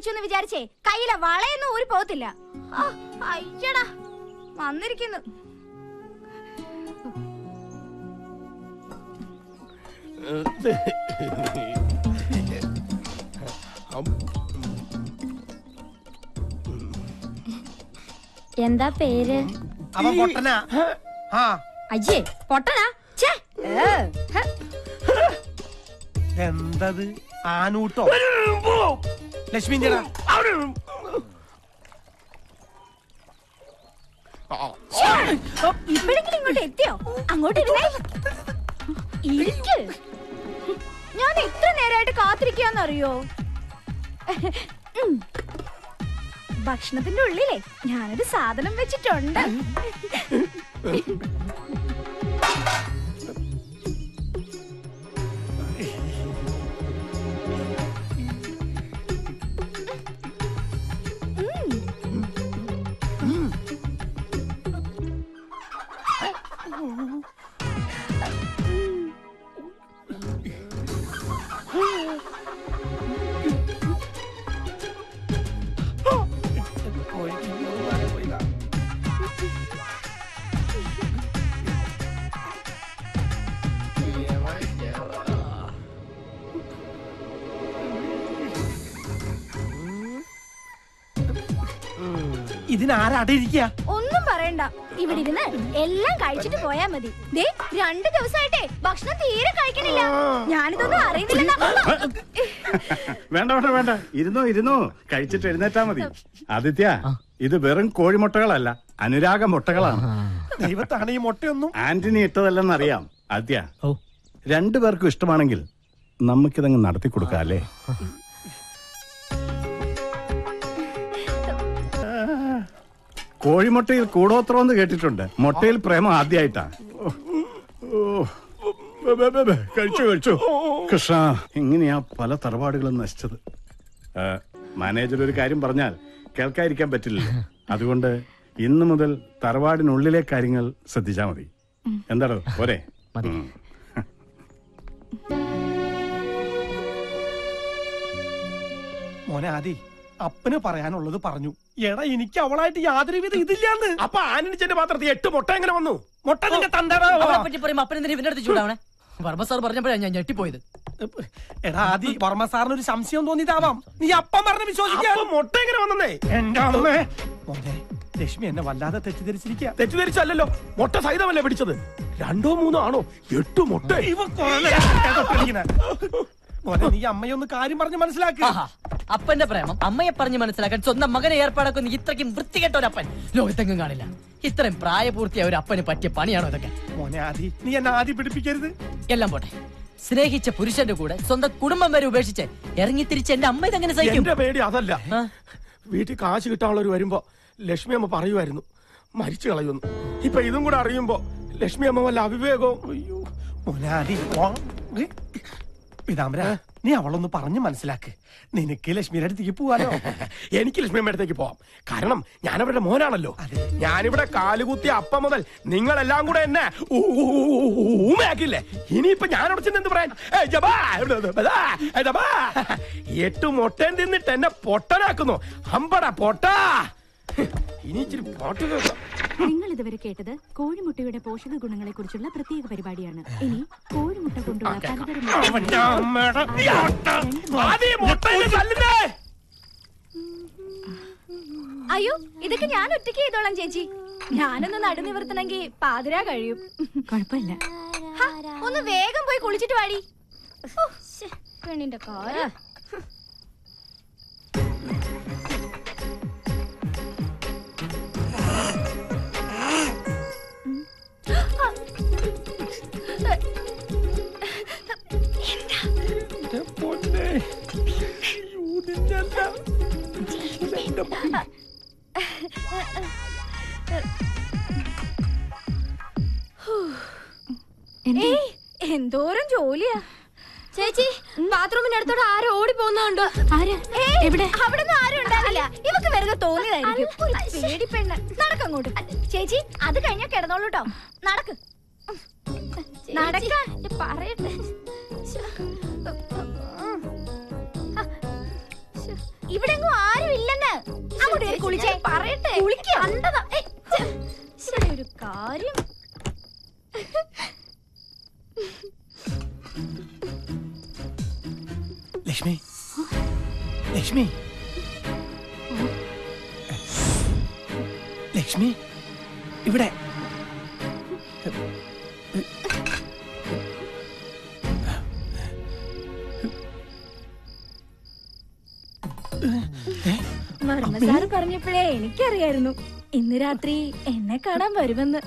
വെച്ചു എന്ന് വിചാരിച്ചേ കയ്യിലെ വളയൊന്നും ഊരി പോകത്തില്ല ആ, അയ്യടാ വന്നിരിക്കുന്നു എന്താ പേര് അവൻ പൊട്ടനാ ആ അയ്യേ പൊട്ടനാ ഛേ, ഏ, ഹ. എന്തത് ആനൂട്ടോ ലക്ഷ്മിന്റെ ഇപ്പോഴെങ്കിലും ഇങ്ങോട്ട് എത്തിയോ അങ്ങോട്ട് ഇരുന്നേ ഇരിക്ക് ഞാൻ എത്ര നേരമായിട്ട് കാത്തിരിക്കാന്നറിയോ ഉം. ഭക്ഷണത്തിന്റെ ഉള്ളിലേ ഞാനൊരു സാധനം വെച്ചിട്ടുണ്ട് ഇതിനാരാടെ ഇരിക്കുക ഒന്നും പറയണ്ട ഇവിടെ ഇരുന്ന് എല്ലാം കഴിച്ചിട്ട് പോയാ മതി ദേ രണ്ടു ദിവസമായിട്ടേ ഭക്ഷണം തീരെ കഴിക്കണില്ല ഞാനിതൊന്നും അറിയുന്നില്ലെന്നാ വേണ്ട വേണ്ട വേണ്ട ഇരുന്നോ ഇരുന്നോ കഴിച്ചിട്ട് എഴുന്നേറ്റാ മതി ആദിത്യ ഇത് വെറും കോഴിമുട്ടകളല്ല അനുരാഗ മുട്ടകളാണ് ദൈവത്താണ് ഈ മുട്ടയൊന്നും ആന്റണി ഇട്ടതല്ലെന്നറിയാം ആദ്യ രണ്ടു പേർക്കും ഇഷ്ടമാണെങ്കിൽ നമുക്കിതങ്ങ് നടത്തി കൊടുക്കാം അല്ലേ കോഴിമുട്ടയിൽ കൂടോത്രം എന്ന് കേട്ടിട്ടുണ്ട് മുട്ടയിൽ പ്രേമം ആദ്യമായിട്ടാ ഓ, ഓ, ബെ, ബെ, ബെ, ബെ, കഴിച്ചു കഴിച്ചു കൃഷ്ണ ഇങ്ങനെയാ പല തറവാടുകളും നശിച്ചത് ആ, മാനേജർ ഒരു കാര്യം പറഞ്ഞാൽ കേൾക്കാതിരിക്കാൻ പറ്റില്ലല്ലോ അതുകൊണ്ട് ഇന്നു മുതൽ തറവാടിനുള്ളിലെ കാര്യങ്ങൾ ശ്രദ്ധിച്ചാ മതി എന്താടോ പോരെ ഉം. മോനെ ആദി അപ്പന് പറയാനുള്ളത് പറഞ്ഞു എടാ എനിക്ക് അവളായിട്ട് യാതൊരുവിധ ഇതില്ലാന്ന് അപ്പൊ ആനണിച്ചന്റെ പാത്രത്തിൽ എട്ട് മുട്ട എങ്ങനെ വന്നു മുട്ട നിന്റെ തന്തടാ അവളെ പറ്റി പറയുമ്പോ അപ്പനെന്തിനാ ഇവന്റെ അടുത്ത് ചൂടാവണേ വർമ്മ സാർ പറഞ്ഞപ്പോഴാണ് ഞാൻ ഞെട്ടിപ്പോയത് എടാ ആദി വർമ്മ സാറിന് ഒരു സംശയം തോന്നിയതാവാം നീ അപ്പം പറഞ്ഞ് വിശ്വസിക്കാൻ അപ്പൊ മുട്ട എങ്ങനെ വന്നേ എന്റെ അമ്മേ മോനെ ലക്ഷ്മി എന്നെ വല്ലാതെ തെറ്റിദ്ധരിച്ചിരിക്കുക തെറ്റിദ്ധരിച്ചല്ലോ മുട്ട സഹിതമല്ലേ പിടിച്ചത് രണ്ടോ മൂന്നോ ആണോ എട്ട് മുട്ട ഇവ കൊറേ തൊട്ടിരിക്കുന്നെ. മോനെ നീ അമ്മയൊന്ന് കാര്യം പറഞ്ഞ് മനസ്സിലാക്കുക ആഹാ അപ്പന്റെ പ്രേമം അമ്മയെ പറഞ്ഞ് മനസ്സിലാക്കാൻ സ്വന്തം മകനെ ഏർപ്പാടാക്കുന്ന ഇത്രയ്ക്കും വൃത്തികെട്ട ഒരു അപ്പൻ ലോകത്തെങ്ങും കാണില്ല ഇത്രയും പ്രായപൂർത്തിയായ ഒരു അപ്പന് പറ്റിയ പണിയാണോ ഇതൊക്കെ മോനെ ആദി നീ എന്നെ ആദി പിടിപ്പിക്കരുത് എല്ലാം പോട്ടെ സ്നേഹിച്ച പുരുഷന്റെ കൂടെ സ്വന്തം കുടുംബം വരെ ഉപേക്ഷിച്ച് ഇറങ്ങി തിരിച്ച് എന്റെ അമ്മ ഇതെങ്ങനെ സഹിക്കും എന്റെ പേടി അതല്ല ആ? വീട്ടിൽ കാശ് കിട്ടാനുള്ളവർ വരുമ്പോ ലക്ഷ്മി അമ്മ പറയുമായിരുന്നു മരിച്ചു കളയുന്നു ഇപ്പൊ ഇതും കൂടെ അറിയുമ്പോ ലക്ഷ്മി അമ്മ വല്ല അവിവേകവും അയ്യോ മോനെ ആദി ഓ, ഏ, പീതാംബര നീ അവളൊന്ന് പറഞ്ഞ് മനസ്സിലാക്ക് നിനക്ക് ലക്ഷ്മിയുടെ അടുത്തേക്ക് പോവാലോ എനിക്ക് ലക്ഷ്മി അമ്മ അടുത്തേക്ക് പോവാം കാരണം ഞാൻ അവരുടെ മോനാണല്ലോ അതെ. ഞാനിവിടെ കാലുകുത്തിയ അപ്പം മുതൽ നിങ്ങളെല്ലാം കൂടെ എന്നെ ഊ- ഊ- ഊ- ഊ- ഊമയാക്കില്ലേ ഇനിയിപ്പൊ ഞാൻ അവിടെ ചെന്ന് എന്ത് പറയാൻ ഏയ് ജബാ, ഇവിടെ ഇത് ബദാ, ഏയ് ജബാ. എട്ട് മുട്ടൻ തിന്നിട്ട് എന്നെ പൊട്ടനാക്കുന്നു അമ്പട പൊട്ടാ ഇനി ഇച്ചിരി പാട്ട് കേൾക്കാം നിങ്ങൾ ഇതുവരെ കേട്ടത് കോഴിമുട്ടയുടെ പോഷക ഗുണങ്ങളെ കുറിച്ചുള്ള പ്രത്യേക പരിപാടിയാണ് ഇനി കോഴിമുട്ട കൊണ്ടുള്ള പലതരം അവന്റെ അമ്മയുടെ മുട്ട. ആദ്യം ഈ മുട്ടയില് തല്ലുന്നേ അയ്യോ ഇതൊക്കെ ഞാൻ ഒറ്റയ്ക്ക് ചെയ്തോളാം ചേച്ചി ഞാനൊന്ന് നടു നിവർത്തണമെങ്കിൽ പാതിരാ കഴിയും കുഴപ്പമില്ല ഹ, ഒന്ന് വേഗം പോയി കുളിച്ചിട്ട് വാടി ഓ, ശ്ശെ, പെണ്ണിന്റെ കാര്യം എന്റെ പൊന്നേ. അയ്യോ, നിന്റെ അല്ല. എന്റെ പൊന്നേ. എന്താ? ഏയ് എന്തോരം ജോലിയാ ചേച്ചി ബാത്റൂമിന്റെ അടുത്തോടെ ആരോ ഓടി പോകുന്നുണ്ടോ ആര് എവിടെ അവിടെ ഒന്നും ആരും ഉണ്ടാവില്ല ഇവക്ക് വെറുതെ തോന്നിയതായിരിക്കും പേടിപ്പെണ്ണ് നടക്കങ്ങോട്ട് ചേച്ചി അത് കഴിഞ്ഞാ കിടന്നോളൂ കേട്ടോ നടക്ക് നടക്കാൻ പറയട്ടെ ഇവിടെ എങ്ങും കൂടി ഒരു കുളിച്ചേ പറയട്ടെ കണ്ടതാ ഏയ്, ഛെ, ശരി ഒരു കാര്യം ലക്ഷ്മി ലക്ഷ്മി ലക്ഷ്മി ഇവിടെ വർമ്മ സാറ് പറഞ്ഞപ്പോഴേ എനിക്കറിയായിരുന്നു ഇന്ന് രാത്രി എന്നെ കാണാൻ വരുമെന്ന്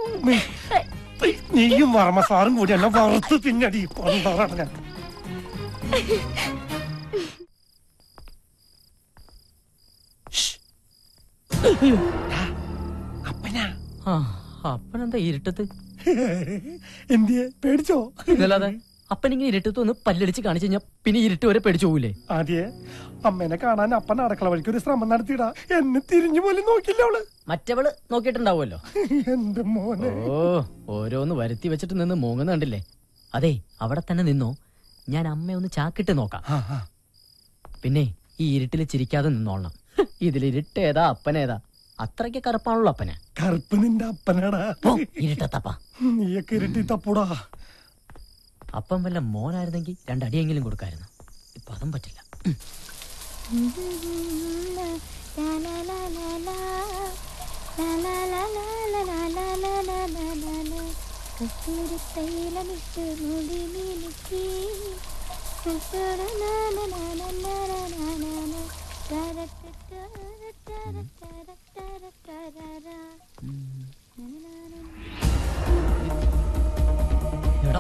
നീയും വർമ്മ സാറും കൂടി എന്നെ വറുത്ത് തിന്നടി കൊണ്ടാണ് ഞാൻ അപ്പനാ ആ അപ്പനെന്താ ഇരുട്ടത്ത് എന്തിയെ പേടിച്ചോ ഇതല്ലാതെ അപ്പനിങ്ങനെ ഇരുട്ടത്ത് ഒന്ന് പല്ലടിച്ച് കാണിച്ചു കഴിഞ്ഞാ പിന്നെ ഇരുട്ട് വരെ പേടിച്ചു പോകൂലേ ആദ്യേ അമ്മേനെ കാണാൻ അപ്പൻ അടക്കള വഴിക്ക് ഒരു ശ്രമം നടത്തിയിടാ എന്നെ തിരിഞ്ഞു പോലും നോക്കില്ല അവള് മറ്റവള് നോക്കിയിട്ടുണ്ടാവുമല്ലോ എന്റെ മോനെ ഓ ഓരോന്ന് വരുത്തി വെച്ചിട്ട് നിന്ന് മൂങ്ങുന്ന കണ്ടില്ലേ അതെ അവിടെ തന്നെ നിന്നോ ഞാൻ അമ്മയെ ഒന്ന് ചാക്കിട്ട് നോക്കാം ആ, ആ. പിന്നെ ഈ ഇരുട്ടിൽ ചിരിക്കാതെ നിന്നോളണം ഇതിൽ ഇരുട്ടേതാ അപ്പനേതാ അത്രയ്ക്ക് കറുപ്പാണല്ലോ അപ്പന് കറുപ്പ് നിന്റെ അപ്പനാടാ പോ, ഇരുട്ടത്തപ്പ നീയൊക്കെ ഇരുട്ടി തപ്പൂടാ അപ്പം വല്ല മോനായിരുന്നെങ്കിൽ രണ്ടടിയെങ്കിലും കൊടുക്കായിരുന്നു ഇപ്പൊ അതും പറ്റില്ല ഉം. കസ്തൂരി തൈലമിട്ട് മുടി മിനുക്കി എടാ,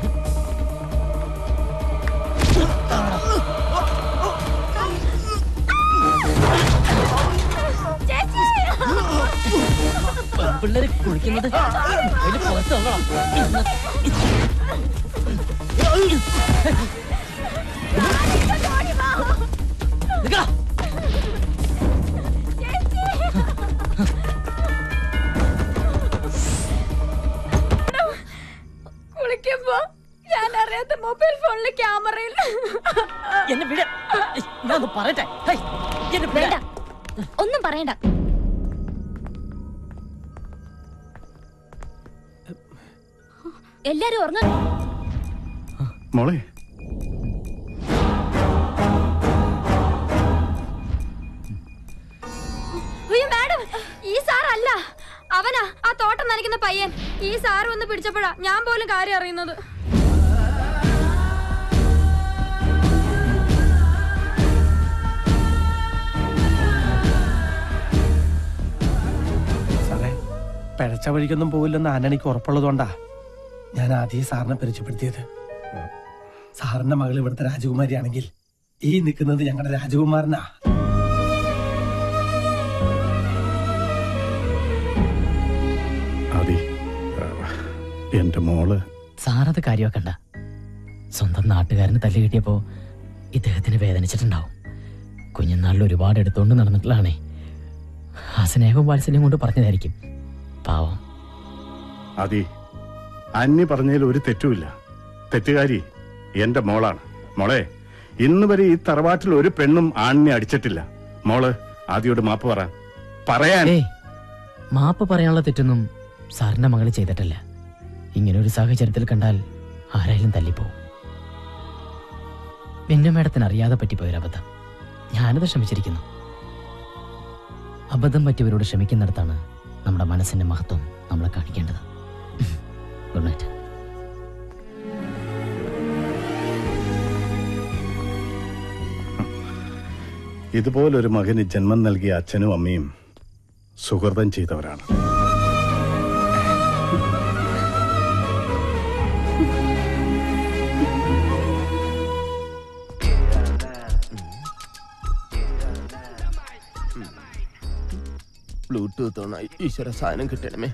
പെൺപിള്ളേര് കുളിക്കുന്നത് അതില് പുറത്ത് തള്ളണം. ഇന്ന് നിക്കടാ. കുളിക്കുമ്പോ ഞാൻ അറിയാത്ത മൊബൈൽ ഫോണിലെ ക്യാമറയിൽ എന്നെ വിട ഞാൻ ഒന്ന് പറയട്ടെ ഹേയ്, എന്നെ വിട. വേണ്ട ഒന്നും പറയണ്ട എല്ലാരും ഉറങ്ങ മോളെ അയ്യോ മാഡം ഈ സാർ അല്ല അവനാ ആ തോട്ടം നനയ്ക്കുന്ന പയ്യൻ ഈ സാർ വന്ന് പിടിച്ചപ്പോഴാ ഞാൻ പോലും കാര്യം അറിയുന്നത് സാറേ പിഴച്ച വഴിക്കൊന്നും പോവില്ലെന്ന് ആനണിക്ക് ഉറപ്പുള്ളതുകൊണ്ടാ ഞാൻ ആദ്യം സാറിനെ പരിചയപ്പെടുത്തിയത് സാറിന്റെ മകൾ ഇവിടുത്തെ രാജകുമാരിയാണെങ്കിൽ ഈ നിൽക്കുന്നത് ഞങ്ങളുടെ രാജകുമാരനാ ആദി എന്റെ മോള് സാറത് കാര്യമാക്കണ്ട സ്വന്തം നാട്ടുകാരന് തല്ല് കിട്ടിയപ്പോ ഇദ്ദേഹത്തിന് വേദനിച്ചിട്ടുണ്ടാവും കുഞ്ഞുനാളിൽ ഒരുപാട് എടുത്തോണ്ട് നടന്നിട്ടുള്ളതാണേ ആ സ്നേഹവും വാത്സല്യം കൊണ്ട് പറഞ്ഞതായിരിക്കും പാവം ആദി അന്യ പറഞ്ഞതിൽ ഒരു തെറ്റുമില്ല തെറ്റുകാരി എന്റെ മോളാണ് മോളെ ഇന്ന് വരെ ഈ തറവാട്ടിൽ ഒരു പെണ്ണും ആണിനെ അടിച്ചിട്ടില്ല മോള് ആദിയോട് മാപ്പ് പറ പറയാൻ ഏയ് മാപ്പ് പറയാനുള്ള തെറ്റൊന്നും സാറിന്റെ മകള് ചെയ്തിട്ടില്ല ഇങ്ങനെ ഒരു സാഹചര്യത്തിൽ കണ്ടാൽ ആരായാലും തല്ലിപ്പോവും പിന്നെ മേഡത്തിന് അറിയാതെ പറ്റിപ്പോയൊരു അബദ്ധം ഞാനത് ക്ഷമിച്ചിരിക്കുന്നു അബദ്ധം പറ്റിയവരോട് ക്ഷമിക്കുന്നിടത്താണ് നമ്മുടെ മനസ്സിന്റെ മഹത്വം നമ്മളെ കാണിക്കേണ്ടത് ഗുഡ് നൈറ്റ് ഇതുപോലൊരു മകന് ജന്മം നൽകിയ അച്ഛനും അമ്മയും സുഹൃതം ചെയ്തവരാണ് ബ്ലൂടൂത്ത് ഓണായി ഈശ്വര സാധനം കിട്ടണമേ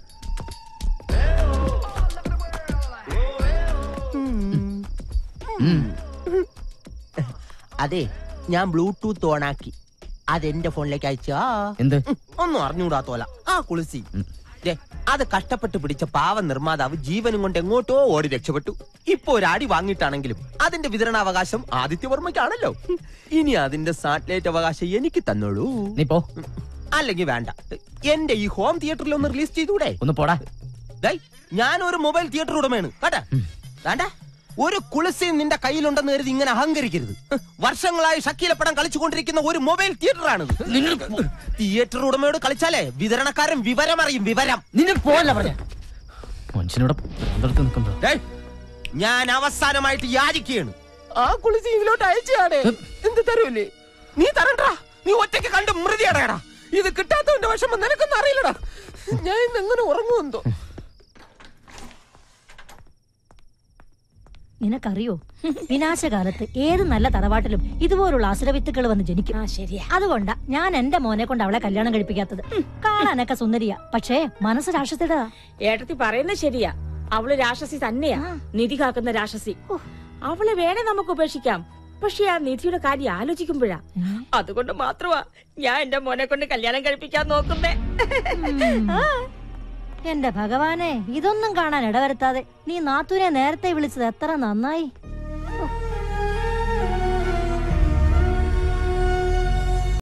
അതെ ഞാൻ ബ്ലൂടൂത്ത് ഓണാക്കി അതെന്റെ ഫോണിലേക്ക് അയച്ചാ എന്ത് ഒന്നും അറിഞ്ഞുകൂടാത്തോല ആ കുളിസി ദേ, അത് കഷ്ടപ്പെട്ട് പിടിച്ച പാവ നിർമ്മാതാവ് ജീവനും കൊണ്ട് എങ്ങോട്ടോ ഓടി രക്ഷപ്പെട്ടു ഇപ്പൊ ഒരു അടി വാങ്ങിയിട്ടാണെങ്കിലും അതിന്റെ വിതരണാവകാശം ആദിത്യവർമ്മയ്ക്കാണല്ലോ ഇനി അതിന്റെ സാറ്റലൈറ്റ് അവകാശം എനിക്ക് തന്നോളൂ നീ പോ അല്ലെങ്കിൽ വേണ്ട എന്റെ ഈ ഹോം തിയേറ്ററിൽ ഒന്ന് റിലീസ് ചെയ്തൂടെ ഒന്ന് പോടാ ഡേയ്, ഞാനൊരു മൊബൈൽ തിയേറ്റർ ഉടമയാണ് കേട്ടാ വേണ്ട ഒരു കുളിസി നിന്റെ കയ്യിലുണ്ടെന്ന് കരുതി ഇങ്ങനെ അഹങ്കരിക്കരുത് ഹ്, വർഷങ്ങളായി ഷക്കീലപ്പടം കളിച്ചുകൊണ്ടിരിക്കുന്ന ഒരു മൊബൈൽ തിയേറ്ററാണിത് തിയേറ്റർ ഉടമയോട് കളിച്ചാലേ വിതരണക്കാരൻ വിവരം അറിയും വിവരം നിന്നെ പോവല്ല പറഞ്ഞ മനുഷ്യനോട് ഭ്രാന്തെടുത്ത് നിൽക്കുമ്പോ ഡേയ്, ഞാൻ അവസാനമായിട്ട് യാചിക്കുകയാണ് ആ കുളിസി ഇതിലോട്ട് അയച്ചാടേ എന്ത് തരൂലേ നീ തരണ്ടാ നീ ഒറ്റയ്ക്ക് കണ്ട് മൃതി അടയടാ ഇത് കിട്ടാത്തവന്റെ വിഷമം നിനക്കൊന്നും അറിയില്ലടാ ഞാൻ ഇന്ന് എങ്ങനെ ഉറങ്ങുമെന്തോ നിനക്കറിയോ വിനാശകാലത്ത് ഏത് നല്ല തറവാട്ടിലും ഇതുപോലുള്ള അസുരവിത്തുക്കൾ വന്ന് ജനിക്കും ശരിയാ അതുകൊണ്ടാ ഞാൻ എന്റെ മോനെ കൊണ്ട് അവളെ കല്യാണം കഴിപ്പിക്കാത്തത് കാണാനൊക്കെ സുന്ദരിയാ പക്ഷേ മനസ്സ് രാക്ഷസിയുടെ ഏട്ടത്തി പറയുന്നത് ശരിയാ അവള് രാക്ഷസി തന്നെയാ നിധി കാക്കുന്ന രാക്ഷസി അവളെ വേണേ നമുക്ക് ഉപേക്ഷിക്കാം പക്ഷെ ആ നിധിയുടെ കാര്യം ആലോചിക്കുമ്പോഴാ അതുകൊണ്ട് മാത്രമാ ഞാൻ എന്റെ മോനെ കൊണ്ട് കല്യാണം കഴിപ്പിക്കാൻ നോക്കുന്നേ എന്റെ ഭഗവാനെ ഇതൊന്നും കാണാൻ ഇടവരുത്താതെ നീ നാത്തൂനെ നേരത്തെ വിളിച്ചത് എത്ര നന്നായി